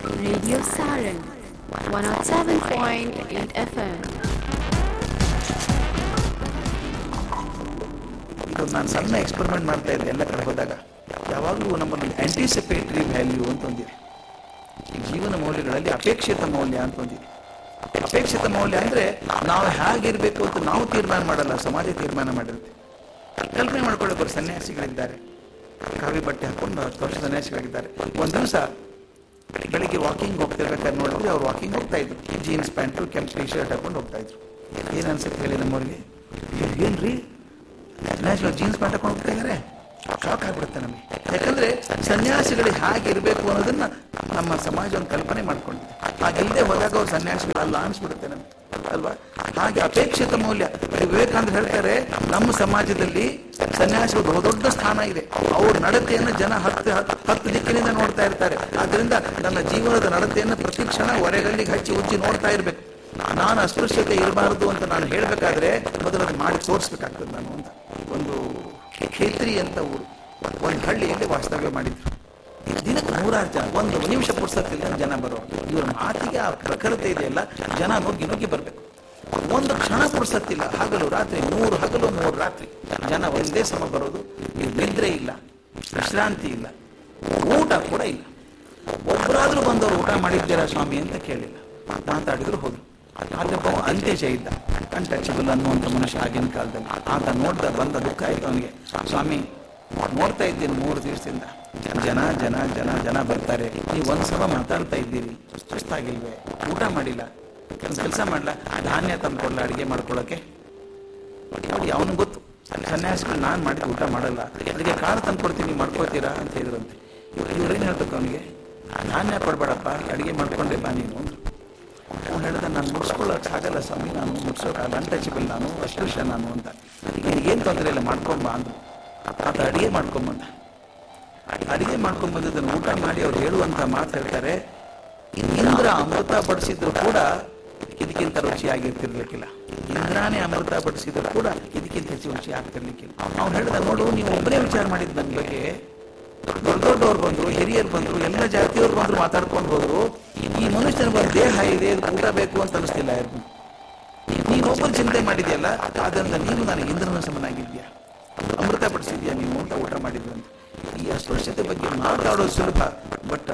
Radio Saran 107.8 FM. ಇದು ನಾನು ಸಣ್ಣ ಎಕ್ಸ್ಪೆರಿಮೆಂಟ್ ಮಾಡ್ತಾ ಇದ್ದೆ ಎಲ್ಲ ಕಡೆ ಹೋದಾಗ ಯಾವಾಗಲೂ ನಮ್ಮಲ್ಲಿ ಆಂಟಿಸಿಪೇಟರಿ ವ್ಯಾಲ್ಯೂ ಅಂತ ಒಂದಿದೆ ಈ ಜೀವನ ಮೌಲ್ಯಗಳಲ್ಲಿ ಅಪೇಕ್ಷಿತ ಮೌಲ್ಯ ಅಂತ ಒಂದಿದೆ ಅಪೇಕ್ಷಿತ ಮೌಲ್ಯ ಅಂದ್ರೆ ನಾವು ಹೇಗಿರ್ಬೇಕು ಅಂತ ನಾವು ತೀರ್ಮಾನ ಮಾಡಲ್ಲ ಸಮಾಜ ತೀರ್ಮಾನ ಮಾಡಿರುತ್ತೆ ಕಲ್ಪನೆ ಮಾಡ್ಕೊಳ್ಳೋರು ಸನ್ಯಾಸಿಗಳಿದ್ದಾರೆ ಕಾವಿ ಬಟ್ಟೆ ಹಾಕೊಂಡು ಹತ್ತು ವರ್ಷ ಸನ್ಯಾಸಿಗಳಿದ್ದಾರೆ ಒಂದು ದಿವಸ ಬೆಳಿಗ್ಗೆ ವಾಕಿಂಗ್ ಹೋಗ್ತಿರ್ಬೇಕಾದ್ರೆ ನೋಡಿದ್ರೆ ಅವ್ರು ವಾಕಿಂಗ್ ಹೋಗ್ತಾ ಇದ್ರು ಜೀನ್ಸ್ ಪ್ಯಾಂಟು ಕೆಂಪು ಟಿ ಶರ್ಟ್ ಹಾಕೊಂಡು ಹೋಗ್ತಾ ಇದ್ರು ಏನ್ ಅನ್ಸುತ್ತೆ ಹೇಳಿ ನಮ್ಮವ್ರಿಗೆ ಏನ್ರಿ ಸನ್ಯಾಸಿಗಳು ಜೀನ್ಸ್ ಪ್ಯಾಂಟ್ ಹಾಕೊಂಡು ಹೋಗ್ತಾ ಇದಾರೆ ಶಾಕ್ ಆಗ್ಬಿಡುತ್ತೆ ನಮಗೆ ಯಾಕಂದ್ರೆ ಸನ್ಯಾಸಿಗಳು ಹೇಗಿರ್ಬೇಕು ಅನ್ನೋದನ್ನ ನಮ್ಮ ಸಮಾಜ ಒಂದು ಕಲ್ಪನೆ ಮಾಡ್ಕೊಂಡಿದೆ ಹಾಗಿಲ್ಲದೆ ಹೋದಾಗ ಅವ್ರು ಸನ್ಯಾಸಿಗಳು ಅಲ್ಲ ಅನ್ಸ್ಬಿಡುತ್ತೆ ನಮಗೆ ಅಲ್ವಾ ಹಾಗೆ ಅಪೇಕ್ಷಿತ ಮೌಲ್ಯ ವಿವೇಕಾನಂದ ಹೇಳ್ತಾರೆ ನಮ್ಮ ಸಮಾಜದಲ್ಲಿ ಸನ್ಯಾಸಿಗಳು ಬಹುದೊಡ್ಡ ಸ್ಥಾನ ಇದೆ ಅವ್ರ ನಡತೆಯನ್ನು ಜನ ಹತ್ತು ಹತ್ತು ಹತ್ತು ದಿಕ್ಕಿನಿಂದ ನೋಡ್ತಾ ಇರ್ತಾರೆ ಆದ್ರಿಂದ ನನ್ನ ಜೀವನದ ನಡತೆಯನ್ನು ಪ್ರತಿ ಕ್ಷಣ ಹೊರೆಗಲ್ಲಿಗೆ ಹಚ್ಚಿ ಉಜ್ಜಿ ನೋಡ್ತಾ ಇರ್ಬೇಕು ನಾನು ಅಸ್ಪೃಶ್ಯತೆ ಇರಬಾರದು ಅಂತ ನಾನು ಹೇಳ್ಬೇಕಾದ್ರೆ ಮೊದಲು ಅದು ಮಾಡಿ ತೋರಿಸ್ಬೇಕಾಗ್ತದೆ ನಾನು ಅಂತ ಒಂದು ಖೇತ್ರಿ ಅಂತ ಊರು ಒಂದು ಹಳ್ಳಿಯಲ್ಲಿ ವಾಸ್ತವ್ಯ ಮಾಡಿದ್ರು ದಿನಕ್ಕೆ ನೂರಾರು ಜನ ಒಂದು ನಿಮಿಷ ಪುರ್ಸತ್ತಿಲ್ಲ ಜನ ಬರೋರು ಇವ್ರ ಮಾತಿಗೆ ಆ ಪ್ರಖರತೆ ಇದೆಯಲ್ಲ ಜನ ನುಗ್ಗಿ ನುಗ್ಗಿ ಬರಬೇಕು ಒಂದು ಕ್ಷಣ ಪುರ್ಸತ್ತಿಲ್ಲ ಹಗಲು ರಾತ್ರಿ ಮೂರು ಹಗಲು ಮೂರು ರಾತ್ರಿ ಜನ ಒಂದೇ ಸಮ ಬರೋದು ಇಲ್ಲಿ ನಿದ್ರೆ ಇಲ್ಲ ವಿಶ್ರಾಂತಿ ಇಲ್ಲ ಊಟ ಕೂಡ ಇಲ್ಲ ಒಬ್ಬರಾದ್ರೂ ಬಂದವರು ಊಟ ಮಾಡಿದ್ದೀರಾ ಸ್ವಾಮಿ ಅಂತ ಕೇಳಿಲ್ಲ ಮಾತಾಡಿದ್ರು ಹೋದ್ರು ಅಲ್ಲಿ ಒಬ್ಬ ಅಂತ್ಯಜ ಇದ್ದ ಅನ್ಟಚಬಲ್ ಅನ್ನುವಂಥ ಮನುಷ್ಯ ಆಗಿನ ಕಾಲದಲ್ಲಿ ಆತ ನೋಡ್ದ ಬಂದ ದುಃಖ ಆಯ್ತು ಅವನಿಗೆ ಸ್ವಾಮಿ ನೋಡ್ತಾ ಇದ್ದೀನಿ ಮೂರು ದಿವಸದಿಂದ ಜನ ಜನ ಜನ ಜನ ಬರ್ತಾರೆ ನೀವು ಒಂದ್ಸಲ ಮಾತಾಡ್ತಾ ಇದ್ದೀರಿ ಸುಸ್ತಾಗಿಲ್ವೇ ಊಟ ಮಾಡಿಲ್ಲ ಒಂದು ಕೆಲಸ ಮಾಡ್ಲಾ ಧಾನ್ಯ ತಂದ್ಕೊಡ್ಲ ಅಡಿಗೆ ಮಾಡ್ಕೊಳ್ಳೋಕೆ ನೋಡಿ ಅವನು ಗೊತ್ತು ಸನ್ಯಾಸಿಗಳು ನಾನು ಮಾಡಿದ ಊಟ ಮಾಡಲ್ಲ ಅದಕ್ಕೆ ಕಾಳು ತಂದ್ಕೊಡ್ತೀನಿ ಮಾಡ್ಕೋತೀರಾ ಅಂತ ಹೇಳಿದ್ರಂತೆ ಇವ್ರೇನು ಹೇಳ್ಬೇಕು ಅವನಿಗೆ ಧಾನ್ಯ ಕೊಡ್ಬೇಡಪ್ಪ ಅಡಿಗೆ ಮಾಡ್ಕೊಂಡೆ ಬಾ ನೀನು ಅಂದ್ರು ಅವ್ನು ಹೇಳ್ದ ನಾನು ಮುಗಿಸ್ಕೊಳ್ಳೋಕೆ ಆಗಲ್ಲ ಸ್ವಾಮಿ ನಾನು ಮುಗಿಸೋಕ್ಕಾಗಲ್ಲ ಅನ್ಟಚಬಲ್ ನಾನು ಅಸ್ಪೃಶ್ಯ ನಾನು ಅಂತ ಏನು ತೊಂದರೆ ಇಲ್ಲ ಮಾಡ್ಕೊಂಬ ಅಂದ್ರು ಆತ ಅಡಿಗೆ ಮಾಡ್ಕೊಂಬಂದ ಅಡಿಗೆ ಮಾಡ್ಕೊಂಬಂದದನ್ನು ಊಟ ಮಾಡಿ ಅವ್ರು ಹೇಳುವಂತ ಮಾತು ಹೇಳ್ತಾರೆ ಇಂದ್ರ ಅಮೃತ ಬಡಿಸಿದ್ರು ಕೂಡ ಇದಕ್ಕಿಂತ ರುಚಿಯಾಗಿರ್ತಿರ್ಲಿಕ್ಕಿಲ್ಲ ಇಂದ್ರಾನೇ ಅಮೃತ ಬಡಿಸಿದ್ರು ಕೂಡ ಇದಕ್ಕಿಂತ ಹೆಚ್ಚು ರುಚಿ ಆಗ್ತಿರ್ಲಿಕ್ಕಿಲ್ಲ ಅವ್ನು ಹೇಳಿದ ನೋಡು ನೀವು ಒಬ್ಬರೇ ವಿಚಾರ ಮಾಡಿದ ನನ್ನ ಬಗ್ಗೆ ದೊಡ್ಡ ದೊಡ್ಡವ್ರು ಬಂದ್ರು ಹಿರಿಯರು ಬಂದ್ರು ಎಲ್ಲ ಜಾತಿಯವ್ರು ಬಂದ್ರು ಮಾತಾಡ್ಕೊಂಡು ಹೋದ್ರು ಈ ಮನುಷ್ಯನಿಗೆ ಒಂದು ದೇಹ ಇದೆ ಇದಕ್ಕೆ ಊಟ ಬೇಕು ಅಂತ ಅನಿಸ್ತಿಲ್ಲ ಯಾರಿಗೂ ನೀನೊಬ್ಬರು ಚಿಂತೆ ಮಾಡಿದ್ಯಲ್ಲ ಅದರಿಂದ ನೀನು ನನಗೆ ಇಂದ್ರನ ಸಮನಾಗಿದ್ಯಾ ಅಮೃತ ಪಡಿಸಿದ್ಯಾ ನೀನು ಊಟ ಊಟ ಮಾಡಿದ್ರು ಅಂತ ಈ ಅಸ್ಪೃಶ್ಯತೆ ಬಗ್ಗೆ ಮಾತಾಡೋದು ಸುಲಭ ಬಟ್